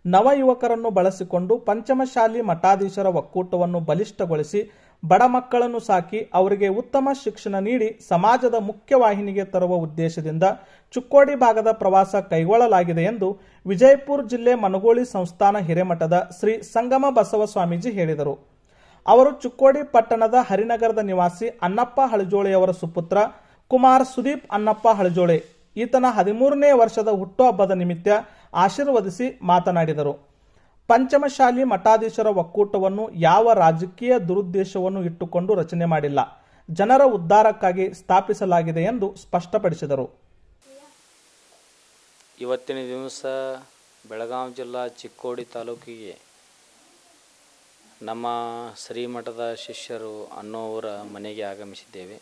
ನವ ಯುವಕರನ್ನು ಬಳಸಿಕೊಂಡು ಪಂಚಮಶಾಲಿ ಮಠಾಧೀಶರ ಒಕ್ಕೂಟವನ್ನು ಬಲಿಷ್ಠಗೊಳಿಸಿ ಬಡ ಮಕ್ಕಳನ್ನು ಸಾಕಿ ಅವರಿಗೆ ಉತ್ತಮ ಶಿಕ್ಷಣ ನೀಡಿ ಸಮಾಜದ ಮುಖ್ಯವಾಹಿನಿಗೆ ತರುವ ಉದ್ದೇಶದಿಂದ ಚುಕ್ಕೋಡಿ ಭಾಗದ ಪ್ರವಾಸ ಕೈಗೊಳ್ಳಲಾಗಿದೆ ಎಂದು ವಿಜಯಪುರ ಜಿಲ್ಲೆ ಮನಗೋಳಿ ಸಂಸ್ಥಾನ ಹಿರೇಮಠದ ಶ್ರೀ ಸಂಗಮ ಬಸವ ಸ್ವಾಮೀಜಿ ಹೇಳಿದರು ಅವರು ಚುಕ್ಕೋಡಿ ಪಟ್ಟಣದ ಹರಿನಗರದ ನಿವಾಸಿ ಅನ್ನಪ್ಪ ಹಳಜೋಳಿಯವರ ಸುಪುತ್ರ ಕುಮಾರ್ ಸುದೀಪ್ ಅನ್ನಪ್ಪ ಹಳಜೋಳೆ ಈತನ ಹದಿಮೂರನೇ ವರ್ಷದ ಹುಟ್ಟುಹಬ್ಬದ ನಿಮಿತ್ತ ಆಶೀರ್ವದಿಸಿ ಮಾತನಾಡಿದರು ಪಂಚಮಶಾಲಿ ಮಠಾಧೀಶರ ಒಕ್ಕೂಟವನ್ನು ಯಾವ ರಾಜಕೀಯ ದುರುದ್ದೇಶವನ್ನು ಇಟ್ಟುಕೊಂಡು ರಚನೆ ಮಾಡಿಲ್ಲ ಜನರ ಉದ್ಧಾರಕ್ಕಾಗಿ ಸ್ಥಾಪಿಸಲಾಗಿದೆ ಎಂದು ಸ್ಪಷ್ಟಪಡಿಸಿದರು ಇವತ್ತಿನ ದಿವಸ ಬೆಳಗಾವಿ ಜಿಲ್ಲಾ ಚಿಕ್ಕೋಡಿ ತಾಲೂಕಿಗೆ ನಮ್ಮ ಶ್ರೀಮಠದ ಶಿಷ್ಯರು ಅನ್ನೋವರ ಮನೆಗೆ ಆಗಮಿಸಿದ್ದೇವೆ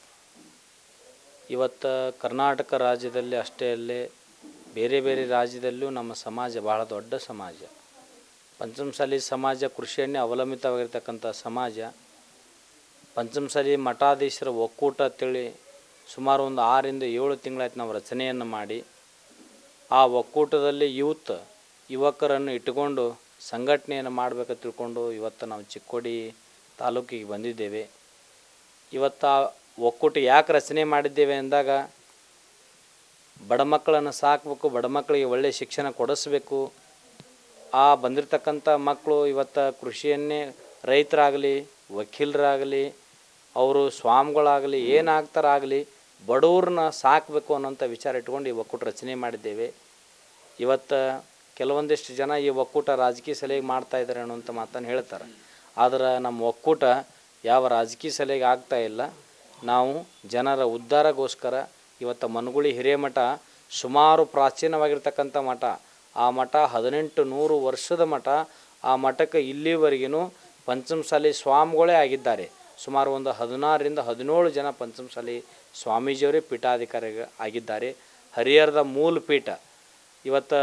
ಇವತ್ತು ಕರ್ನಾಟಕ ರಾಜ್ಯದಲ್ಲಿ ಅಷ್ಟೇ ಅಲ್ಲೇ ಬೇರೆ ಬೇರೆ ರಾಜ್ಯದಲ್ಲೂ ನಮ್ಮ ಸಮಾಜ ಬಹಳ ದೊಡ್ಡ ಸಮಾಜ ಪಂಚಮಸಾಲಿ ಸಮಾಜ ಕೃಷಿಯನ್ನೇ ಅವಲಂಬಿತವಾಗಿರ್ತಕ್ಕಂಥ ಸಮಾಜ ಪಂಚಮಸಾಲಿ ಮಠಾಧೀಶರ ಒಕ್ಕೂಟ ಅಂತೇಳಿ ಸುಮಾರು ಒಂದು ಆರಿಂದ ಏಳು ತಿಂಗಳಾಯ್ತು ನಾವು ರಚನೆಯನ್ನು ಮಾಡಿ ಆ ಒಕ್ಕೂಟದಲ್ಲಿ ಯೂತ್ ಯುವಕರನ್ನು ಇಟ್ಟುಕೊಂಡು ಸಂಘಟನೆಯನ್ನು ಮಾಡಬೇಕಂತ ತಿಳ್ಕೊಂಡು ಇವತ್ತು ನಾವು ಚಿಕ್ಕೋಡಿ ತಾಲೂಕಿಗೆ ಬಂದಿದ್ದೇವೆ ಇವತ್ತು ಆ ಒಕ್ಕೂಟ ಯಾಕೆ ರಚನೆ ಮಾಡಿದ್ದೇವೆ ಅಂದಾಗ ಬಡ ಮಕ್ಕಳನ್ನು ಸಾಕಬೇಕು ಬಡ ಮಕ್ಕಳಿಗೆ ಒಳ್ಳೆಯ ಶಿಕ್ಷಣ ಕೊಡಿಸ್ಬೇಕು ಆ ಬಂದಿರತಕ್ಕಂಥ ಮಕ್ಕಳು ಇವತ್ತು ಕೃಷಿಯನ್ನೇ ರೈತರಾಗಲಿ ವಕೀಲರಾಗಲಿ ಅವರು ಸ್ವಾಮಿಗಳಾಗಲಿ ಏನಾಗ್ತಾರಾಗಲಿ ಬಡವ್ರನ್ನ ಸಾಕಬೇಕು ಅನ್ನೋಂಥ ವಿಚಾರ ಇಟ್ಕೊಂಡು ಈ ಒಕ್ಕೂಟ ರಚನೆ ಮಾಡಿದ್ದೇವೆ ಇವತ್ತು ಕೆಲವೊಂದಿಷ್ಟು ಜನ ಈ ಒಕ್ಕೂಟ ರಾಜಕೀಯ ಸಲಹೆಗೆ ಮಾಡ್ತಾ ಇದ್ದಾರೆ ಅನ್ನೋಂಥ ಮಾತನ್ನು ಹೇಳ್ತಾರೆ ಆದ್ರೆ ನಮ್ಮ ಒಕ್ಕೂಟ ಯಾವ ರಾಜಕೀಯ ಸಲಹೆಗೆ ಆಗ್ತಾ ಇಲ್ಲ ನಾವು ಜನರ ಉದ್ಧಾರಗೋಸ್ಕರ ಇವತ್ತು ಮನಗುಳಿ ಹಿರೇಮಠ ಸುಮಾರು ಪ್ರಾಚೀನವಾಗಿರ್ತಕ್ಕಂಥ ಮಠ ಆ ಮಠ ಹದಿನೆಂಟು ನೂರು ವರ್ಷದ ಮಠ ಆ ಮಠಕ್ಕೆ ಇಲ್ಲಿವರೆಗೂ ಪಂಚಮಸಾಲಿ ಸ್ವಾಮಿಗಳೇ ಆಗಿದ್ದಾರೆ ಸುಮಾರು ಒಂದು ಹದಿನಾರರಿಂದ ಹದಿನೇಳು ಜನ ಪಂಚಮಸಾಲಿ ಸ್ವಾಮೀಜಿಯವರೇ ಪೀಠಾಧಿಕಾರಿ ಆಗಿದ್ದಾರೆ ಹರಿಹರದ ಮೂಲ ಪೀಠ ಇವತ್ತು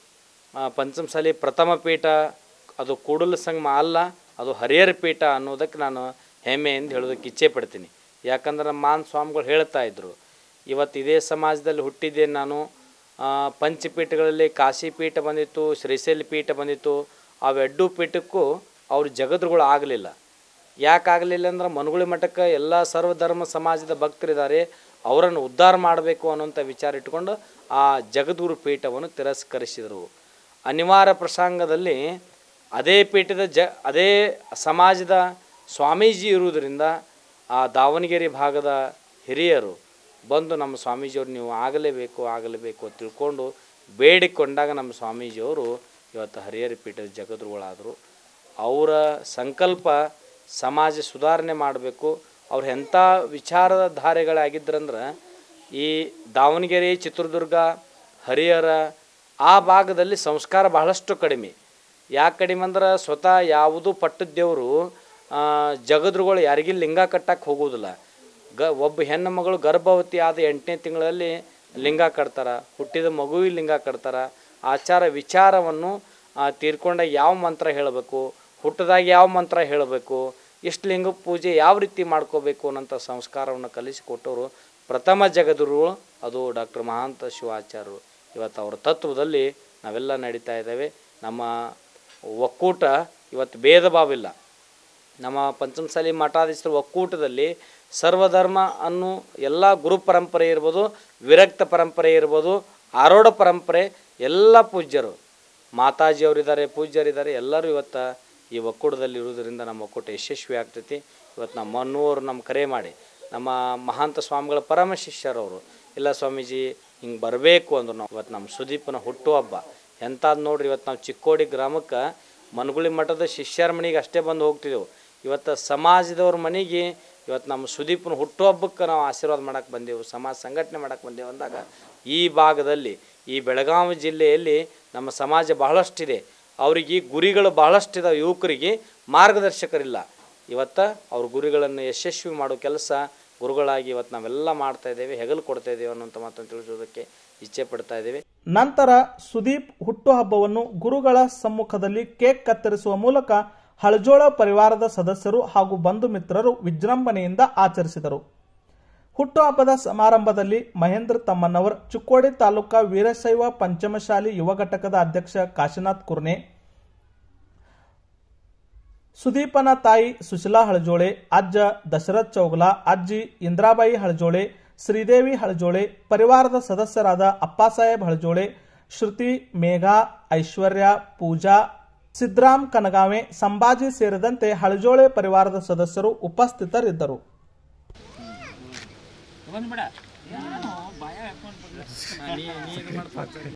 ಆ, ಪಂಚಮಸಾಲಿ ಪ್ರಥಮ ಪೀಠ ಅದು ಕೂಡಲ ಸಂಗಮ ಅಲ್ಲ ಅದು ಹರಿಹರ ಪೀಠ ಅನ್ನೋದಕ್ಕೆ ನಾನು ಹೆಮ್ಮೆಯಿಂದ ಹೇಳೋದಕ್ಕೆ ಇಚ್ಛೆ ಪಡ್ತೀನಿ ಯಾಕಂದ್ರೆ ನಮ್ಮ ಮಾನ್ ಸ್ವಾಮಿಗಳು ಹೇಳ್ತಾ ಇದ್ರು ಇವತ್ತು ಇದೇ ಸಮಾಜದಲ್ಲಿ ಹುಟ್ಟಿದ್ದೆ ನಾನು ಆ, ಪಂಚಪೀಠಗಳಲ್ಲಿ ಕಾಶಿ ಪೀಠ ಬಂದಿತ್ತು ಶ್ರೀಶೈಲ ಪೀಠ ಬಂದಿತ್ತು ಅವೆಡ್ಡು ಪೀಠಕ್ಕೂ ಅವ್ರು ಜಗದ್ರುಗಳು ಆಗಲಿಲ್ಲ ಯಾಕೆ ಆಗಲಿಲ್ಲ ಅಂದ್ರೆ ಮನುಗುಳಿ ಮಠಕ್ಕೆ ಎಲ್ಲ ಸರ್ವಧರ್ಮ ಸಮಾಜದ ಭಕ್ತರಿದ್ದಾರೆ ಅವರನ್ನು ಉದ್ಧಾರ ಮಾಡಬೇಕು ಅನ್ನೋಂಥ ವಿಚಾರ ಇಟ್ಕೊಂಡು ಆ ಜಗದ್ಗುರು ಪೀಠವನ್ನು ತಿರಸ್ಕರಿಸಿದರು ಅನಿವಾರ್ಯ ಪ್ರಸಂಗದಲ್ಲಿ ಅದೇ ಪೀಠದ ಜ ಅದೇ ಸಮಾಜದ ಸ್ವಾಮೀಜಿ ಇರುವುದರಿಂದ ಆ ದಾವಣಗೆರೆ ಭಾಗದ ಹಿರಿಯರು ಬಂದು ನಮ್ಮ ಸ್ವಾಮೀಜಿಯವರು ನೀವು ಆಗಲೇಬೇಕು ಆಗಲೇಬೇಕು ಅಂತ ತಿಳ್ಕೊಂಡು ಬೇಡಿಕೊಂಡಾಗ ನಮ್ಮ ಸ್ವಾಮೀಜಿಯವರು ಇವತ್ತು ಹರಿಹರ ಪೀಠದ ಜಗದ್ರುಗಳಾದರು ಅವರ ಸಂಕಲ್ಪ ಸಮಾಜ ಸುಧಾರಣೆ ಮಾಡಬೇಕು ಅವ್ರು ಎಂಥ ವಿಚಾರದ ಧಾರೆಗಳಾಗಿದ್ರಂದ್ರೆ ಈ ದಾವಣಗೆರೆ ಚಿತ್ರದುರ್ಗ ಹರಿಹರ ಆ ಭಾಗದಲ್ಲಿ ಸಂಸ್ಕಾರ ಬಹಳಷ್ಟು ಕಡಿಮೆ ಯಾಕೆ ಕಡಿಮೆ ಅಂದ್ರೆ ಸ್ವತಃ ಯಾವುದೂ ಪಟ್ಟದ್ದೇವರು ಜಗದ್ರುಗಳು ಯಾರಿಗೂ ಲಿಂಗ ಕಟ್ಟಕ್ಕೆ ಹೋಗೋದಿಲ್ಲ ಗ ಒಬ್ಬ ಹೆಣ್ಣು ಮಗಳು ಗರ್ಭವತಿ ಆದ ಎಂಟನೇ ತಿಂಗಳಲ್ಲಿ ಲಿಂಗ ಕಟ್ತಾರೆ ಹುಟ್ಟಿದ ಮಗುವಿಗೆ ಲಿಂಗ ಕಟ್ತಾರೆ ಆಚಾರ ವಿಚಾರವನ್ನು ಆ, ತೀರ್ಕೊಂಡಾಗ ಯಾವ ಮಂತ್ರ ಹೇಳಬೇಕು ಹುಟ್ಟದಾಗ ಯಾವ ಮಂತ್ರ ಹೇಳಬೇಕು ಇಷ್ಟು ಲಿಂಗ ಪೂಜೆ ಯಾವ ರೀತಿ ಮಾಡ್ಕೋಬೇಕು ಅನ್ನೋಂಥ ಸಂಸ್ಕಾರವನ್ನು ಕಲಿಸಿಕೊಟ್ಟವರು ಪ್ರಥಮ ಜಗದ್ಗುರುಗಳು ಅದು ಡಾಕ್ಟರ್ ಮಹಾಂತ ಶಿವಾಚಾರ್ಯರು ಇವತ್ತು ಅವರ ತತ್ವದಲ್ಲಿ ನಾವೆಲ್ಲ ನಡೀತಾ ಇದ್ದೇವೆ ನಮ್ಮ ಒಕ್ಕೂಟ ಇವತ್ತು ಭೇದ ಭಾವ ಇಲ್ಲ ನಮ್ಮ ಪಂಚಮಸಾಲಿ ಮಠಾಧೀಶರ ಒಕ್ಕೂಟದಲ್ಲಿ ಸರ್ವಧರ್ಮ ಅನ್ನೋ ಎಲ್ಲ ಗುರು ಪರಂಪರೆ ಇರ್ಬೋದು ವಿರಕ್ತ ಪರಂಪರೆ ಇರ್ಬೋದು ಆರೋಢ ಪರಂಪರೆ ಎಲ್ಲ ಪೂಜ್ಯರು ಮಾತಾಜಿಯವರಿದ್ದಾರೆ ಪೂಜ್ಯರಿದ್ದಾರೆ ಎಲ್ಲರೂ ಇವತ್ತು ಈ ಒಕ್ಕೂಟದಲ್ಲಿ ಇರುವುದರಿಂದ ನಮ್ಮ ಒಕ್ಕೂಟ ಯಶಸ್ವಿ ಆಗ್ತೈತಿ ಇವತ್ತು ನಮ್ಮ ಮನ್ನೂರು ನಮ್ಮ ಕರೆ ಮಾಡಿ ನಮ್ಮ ಮಹಾಂತ ಸ್ವಾಮಿಗಳ ಪರಮ ಶಿಷ್ಯರವರು ಇಲ್ಲ ಸ್ವಾಮೀಜಿ ಹಿಂಗೆ ಬರಬೇಕು ಅಂದ್ರು ನಾವು ಇವತ್ತು ನಮ್ಮ ಸುದೀಪನ ಹುಟ್ಟುಹಬ್ಬ ಎಂಥದ್ದು ನೋಡ್ರಿ ಇವತ್ತು ನಾವು ಚಿಕ್ಕೋಡಿ ಗ್ರಾಮಕ್ಕೆ ಮನಗುಳಿ ಮಠದ ಶಿಷ್ಯರ ಮನೆಗೆ ಅಷ್ಟೇ ಬಂದು ಹೋಗ್ತಿದ್ದೆವು ಇವತ್ತು ಸಮಾಜದವ್ರ ಮನೆಗೆ ಇವತ್ತು ನಮ್ಮ ಸುದೀಪನ ಹುಟ್ಟುಹಬ್ಬಕ್ಕೆ ನಾವು ಆಶೀರ್ವಾದ ಮಾಡಕ್ಕೆ ಬಂದೆವು ಸಮಾಜ ಸಂಘಟನೆ ಮಾಡಕ್ಕೆ ಬಂದೆವು ಅಂದಾಗ ಈ ಭಾಗದಲ್ಲಿ ಈ ಬೆಳಗಾವಿ ಜಿಲ್ಲೆಯಲ್ಲಿ ನಮ್ಮ ಸಮಾಜ ಬಹಳಷ್ಟಿದೆ ಅವರಿಗೆ ಗುರಿಗಳು ಬಹಳಷ್ಟಿದಾವೆ ಯುವಕರಿಗೆ ಮಾರ್ಗದರ್ಶಕರಿಲ್ಲ ಇವತ್ತು ಅವ್ರ ಗುರಿಗಳನ್ನು ಯಶಸ್ವಿ ಮಾಡೋ ಕೆಲಸ ಗುರುಗಳಾಗಿ ಇವತ್ತು ನಾವೆಲ್ಲ ಮಾಡ್ತಾ ಇದ್ದೇವೆ ಹೆಗಲು ಕೊಡ್ತಾ ಇದ್ದೇವೆ ಅನ್ನೋಂಥ ಮಾತನ್ನು ತಿಳಿಸೋದಕ್ಕೆ ಇಚ್ಛೆ ಪಡ್ತಾ ಇದ್ದೇವೆ ನಂತರ ಸುದೀಪ್ ಹುಟ್ಟುಹಬ್ಬವನ್ನು ಗುರುಗಳ ಸಮ್ಮುಖದಲ್ಲಿ ಕೇಕ್ ಕತ್ತರಿಸುವ ಮೂಲಕ ಹಳಜೋಳ ಪರಿವಾರದ ಸದಸ್ಯರು ಹಾಗೂ ಬಂಧು ಮಿತ್ರರು ವಿಜೃಂಭಣೆಯಿಂದ ಆಚರಿಸಿದರು ಹುಟ್ಟುಹಬ್ಬದ ಸಮಾರಂಭದಲ್ಲಿ ಮಹೇಂದ್ರ ತಮ್ಮನ್ನವರ್ ಚಿಕ್ಕೋಡಿ ತಾಲೂಕಾ ವೀರಶೈವ ಪಂಚಮಶಾಲಿ ಯುವ ಘಟಕದ ಅಧ್ಯಕ್ಷ ಕಾಶಿನಾಥ್ ಕುರ್ನೆ ಸುದೀಪನ ತಾಯಿ ಸುಶೀಲಾ ಹಳಜೋಳೆ ಅಜ್ಜ ದಶರಥ್ ಚೌಗಲಾ ಅಜ್ಜಿ ಇಂದ್ರಾಬಾಯಿ ಹಳಜೋಳೆ ಶ್ರೀದೇವಿ ಹಳಜೋಳೆ ಪರಿವಾರದ ಸದಸ್ಯರಾದ ಅಪ್ಪಾಸಾಹೇಬ್ ಹಳಜೋಳೆ ಶ್ರುತಿ ಮೇಘಾ ಐಶ್ವರ್ಯ ಪೂಜಾ ಸಿದ್ರಾಮ್ ಕನಗಾವೆ ಸಂಭಾಜಿ ಸೇರಿದಂತೆ ಹಳಜೋಳೆ ಪರಿವಾರದ ಸದಸ್ಯರು ಉಪಸ್ಥಿತರಿದ್ದರು